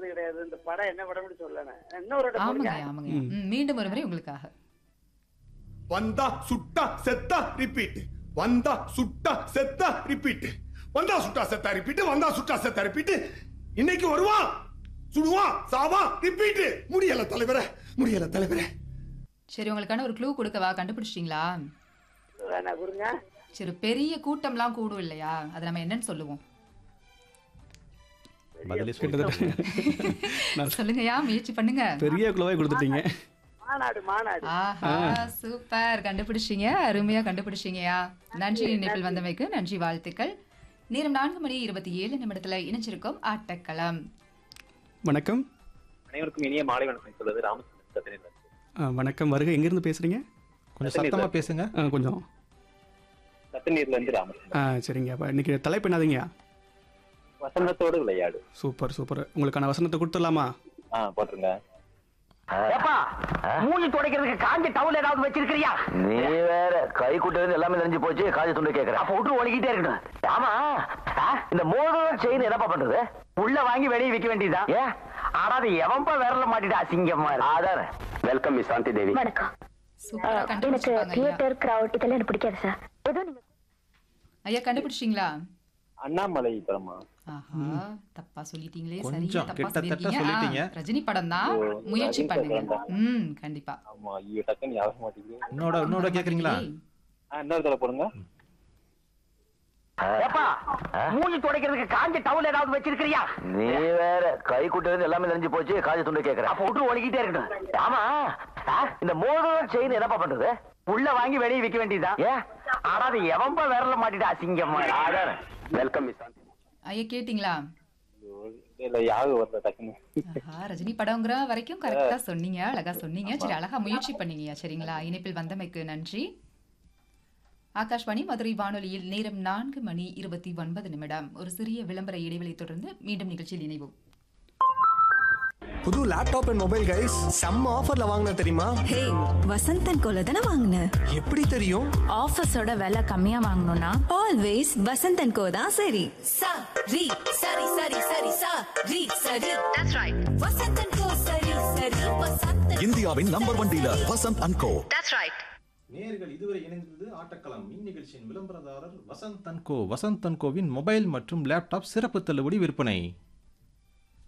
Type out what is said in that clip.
ஞாபகம் கிடையாது இந்த படம் என்ன படம்னு சொல்லணும் இன்னொரு இடம் ஆமாங்க போடுங்க. ஆமாங்க ம், மீண்டும் ஒரு முறை உங்களுக்காக வந்தா சுட்டா செத்தா ரிப்பீட் வந்தா சுட்டா செத்தா ரிப்பீட் வந்தா சுட்டா செத்தா ரிப்பீட் வந்தா சுட்டா செத்தா ரிப்பீட் இன்னைக்கு வருவான் சுடுவான் சாவான் ரிப்பீட் முடியல தலைவரே முடியல தலைவரே சரி உங்களுக்கான ஒரு க்ளூ கொடுக்கவா கண்டுபிடிச்சிட்டீங்களா வேணா கொடுங்க சரி பெரிய கூட்டம்லாம் கூடும் இல்லையா அது நம்ம என்னன்னு சொல்லுவோம் பதிலே கிட்டத்தட்ட சொல்லுங்கயா முயற்சி பண்ணுங்க பெரிய குழுவாய் கொடுத்துட்டீங்க மாநாடு மாநாடு ஆஹா சூப்பர் கண்டுபிடிச்சீங்க அருமையா கண்டுபிடிச்சீங்கயா நன்றி இணைப்பில் வந்தமைக்கு நன்றி வாழ்த்துக்கள் நேரம் நான்கு மணி இருபத்தி ஏழு நிமிடத்துல இணைஞ்சிருக்கோம் ஆட்டக்களம் வணக்கம் அனைவருக்கும் இனிய மாலை வணக்கம் சொல்வது ராமச்சந்திரன் சத்திரன் ஆ, வணக்கம் வருக எங்கேருந்து பேசுறீங்க கொஞ்சம் சத்தமா பேசுங்க ஆ, கொஞ்சம் சத்தநீர்ல இருந்து ராமச்சந்திரன் ஆ சரிங்க அப்போ இன்னைக்கு தலைப்பு என்னதுங்க வசந்தத்தோடு விளையாடு சூப்பர் சூப்பர் உங்களுக்கான வசனத்தை கொடுத்துடலாமா ஆ போட்டுருங்க ஏப்பா மூஞ்சி துடைக்கிறதுக்கு காஞ்ச டவுல் ஏதாவது வச்சிருக்கிறியா நீ வேற கை குட்டது எல்லாமே நெஞ்சு போச்சு காஞ்ச துண்டு கேக்குற அப்ப விட்டு ஒழுகிட்டே இருக்கணும் ஆமா ஆ, இந்த மோதிரம் செயின் என்னப்பா பண்றது உள்ள வாங்கி வெளியே விற்க வேண்டியதுதான் ஏன் ஆனா அது எவன்பா விரல மாட்டிட்டு அசிங்கமா இருக்கு அதான வெல்கம் மிஸ் சாந்தி தேவி வணக்கம் சூப்பரா எனக்கு கண்டுபிடிச்சிருப்பாங்க ஐயா தியேட்டர் கிரவுட் இதெல்லாம் எனக்கு பிடிக்காது சார் ஏதோ நீங்க ஐயா கண்டுபிடிச்சிங்களா அண்ணாமலை படமா ஆஹா தப்பா சொல்லிட்டீங்களே கொஞ்சம் சரியா தப்பா கிட்டத்தட்ட சொல்லிருக்கீங்க சொல்லிட்டீங்க. ஆ, ரஜினி படம் தான் ஓ, முயற்சி ரஜினி பண்ணுங்க படம் தான். ம் கண்டிப்பா ஆமா ஐயோ டக்குன்னு ஞாபகம் மாட்டேங்குது இன்னோட இன்னோட கேக்குறீங்களா ஆ இன்னொரு தடவை போடுங்க ஏப்பா மூஞ்சி துடைக்கிறதுக்கு காஞ்ச டவுல் ஏதாவது வச்சிருக்கிறியா நீ வேற கை குட்டது எல்லாமே நெஞ்சு போச்சு காஞ்ச துண்டு கேக்குற அப்ப விட்டு ஒழுகிட்டே இருக்கணும் ஆமா ஆ, இந்த மோதிரம் செயின் என்னப்பா பண்றது உள்ள வாங்கி வெளியே விற்க வேண்டியதுதான் ஏன் ஆனா அது எவன்பா விரல மாட்டிட்டு அசிங்கமா இருக்கு அதான வெல்கம் மிஸ் சாந்தி ஐயா கேட்டிங்களா ஐயோ, இல்ல ஞாபகம் வரல டக்குன்னு ஆஹா ரஜினி படங்கிற வரைக்கும் கரெக்டா சொன்னீங்க அழகா சொன்னீங்க சரி அழகா முயற்சி பண்ணீங்க சரிங்களா இணைப்பில் வந்தமைக்கு நன்றி ஆகாஷ்வாணி மதுரை வானொலியில் நேரம் நான்கு மணி இருபத்தி ஒன்பது நிமிடம் ஒரு சிறிய விளம்பர இடைவெளி தொடர்ந்து மீண்டும் நிகழ்ச்சியில் இணைவோம் புது லேப்டாப் அண்ட் மொபைல் கைஸ் செம்ம ஆஃபர்ல வாங்கின தெரியுமா ஹே வசந்தன் கோல தானே வாங்கின எப்படி தெரியும் ஆஃபர்ஸோட விலை கம்மியா வாங்கணும்னா ஆல்வேஸ் வசந்தன் கோ தான் சரி sa ri sari sari sari sa ri sari that's right vasantan ko sari sari vasantan இந்தியாவின் number one dealer Vasanth and Co that's right நேர்கள் இதுவரை இணைந்தது ஆட்டக்களம் இந்நிகழ்ச்சியின் விளம்பரதாரர் வசந்த் அன்கோ வசந்த் அன்கோவின் மொபைல் மற்றும் லேப்டாப் சிறப்பு தள்ளுபடி விற்பனை